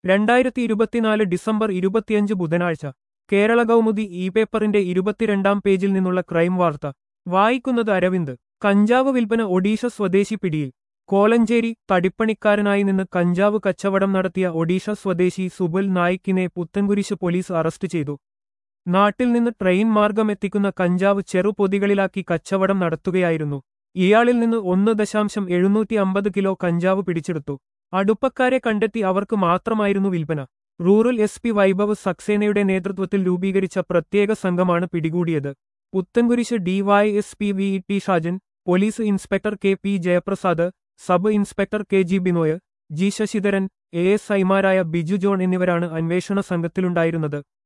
രണ്ടായിരത്തി ഇരുപത്തിനാല് ഡിസംബർ ഇരുപത്തിയഞ്ച് ബുധനാഴ്ച കേരള കൗമുദി ഇ പേപ്പറിന്റെ ഇരുപത്തിരണ്ടാം പേജിൽ നിന്നുള്ള ക്രൈം വാർത്ത വായിക്കുന്നത് അരവിന്ദ് കഞ്ചാവ് വിൽപ്പന ഒഡീഷ സ്വദേശി പിടിയിൽ കോലഞ്ചേരി തടിപ്പണിക്കാരനായി നിന്ന് കഞ്ചാവ് കച്ചവടം നടത്തിയ ഒഡീഷ സ്വദേശി സുബുൽ നായിക്കിനെ പുത്തൻകുരിശ് പോലീസ് അറസ്റ്റ് ചെയ്തു നാട്ടിൽ നിന്ന് ട്രെയിൻ മാർഗം എത്തിക്കുന്ന കഞ്ചാവ് ചെറുപൊതികളിലാക്കി കച്ചവടം നടത്തുകയായിരുന്നു ഇയാളിൽ നിന്ന് ഒന്ന് ദശാംശം എഴുന്നൂറ്റി അമ്പത് കിലോ കഞ്ചാവ് പിടിച്ചെടുത്തു അടുപ്പക്കാരെ കണ്ടെത്തി അവർക്ക് മാത്രമായിരുന്നു വിൽപ്പന റൂറൽ എസ് പി വൈഭവ് സക്സേനയുടെ നേതൃത്വത്തിൽ രൂപീകരിച്ച പ്രത്യേക സംഘമാണ് പിടികൂടിയത് Puthenkurish D Y S P V T Shajan police inspector K P Jayaprasad sub inspector K G Binoy G Sasidharan A S ഐമാരായ ബിജു ജോൺ എന്നിവരാണ് അന്വേഷണ സംഘത്തിലുണ്ടായിരുന്നത്